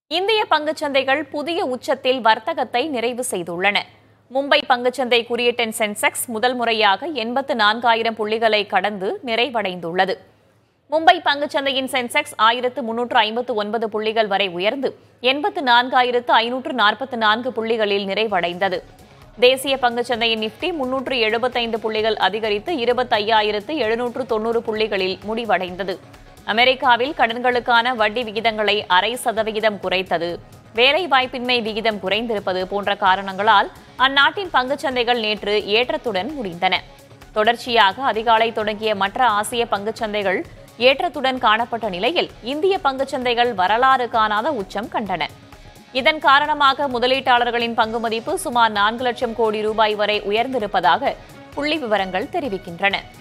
இந்திய பங்குச்சந்தைகள் புதிய உச்சத்தில் வர்த்தகத்தை நிறைவு செய்துள்ளன மும்பை பங்குச்சந்தை குறியீட்டின் சென்செக்ஸ் முதல் முறையாக எண்பத்து நான்காயிரம் புள்ளிகளை கடந்து நிறைவடைந்துள்ளது மும்பை பங்குச்சந்தையின் சென்செக்ஸ் ஆயிரத்து முன்னூற்று ஐம்பத்து ஒன்பது புள்ளிகள் வரை உயர்ந்து எண்பத்து நான்காயிரத்து ஐநூற்று நாற்பத்து நான்கு புள்ளிகளில் நிறைவடைந்தது தேசிய பங்குச்சந்தையின் நிப்டி முன்னூற்று எழுபத்தைந்து புள்ளிகள் அதிகரித்து இருபத்தையாயிரத்து எழுநூற்று தொன்னூறு புள்ளிகளில் முடிவடைந்தது அமெரிக்காவில் கடன்களுக்கான வட்டி விகிதங்களை அரை சதவிகிதம் குறைத்தது வேலைவாய்ப்பின்மை விகிதம் குறைந்திருப்பது போன்ற காரணங்களால் அந்நாட்டின் பங்குச்சந்தைகள் நேற்று ஏற்றத்துடன் முடிந்தன தொடர்ச்சியாக அதிகாலை தொடங்கிய மற்ற ஆசிய பங்குச்சந்தைகள் ஏற்றத்துடன் காணப்பட்ட நிலையில் இந்திய பங்குச்சந்தைகள் வரலாறு காணாத உச்சம் கண்டன இதன் காரணமாக முதலீட்டாளர்களின் பங்கு மதிப்பு சுமார் நான்கு லட்சம் கோடி ரூபாய் வரை உயர்ந்திருப்பதாக புள்ளி விவரங்கள் தெரிவிக்கின்றன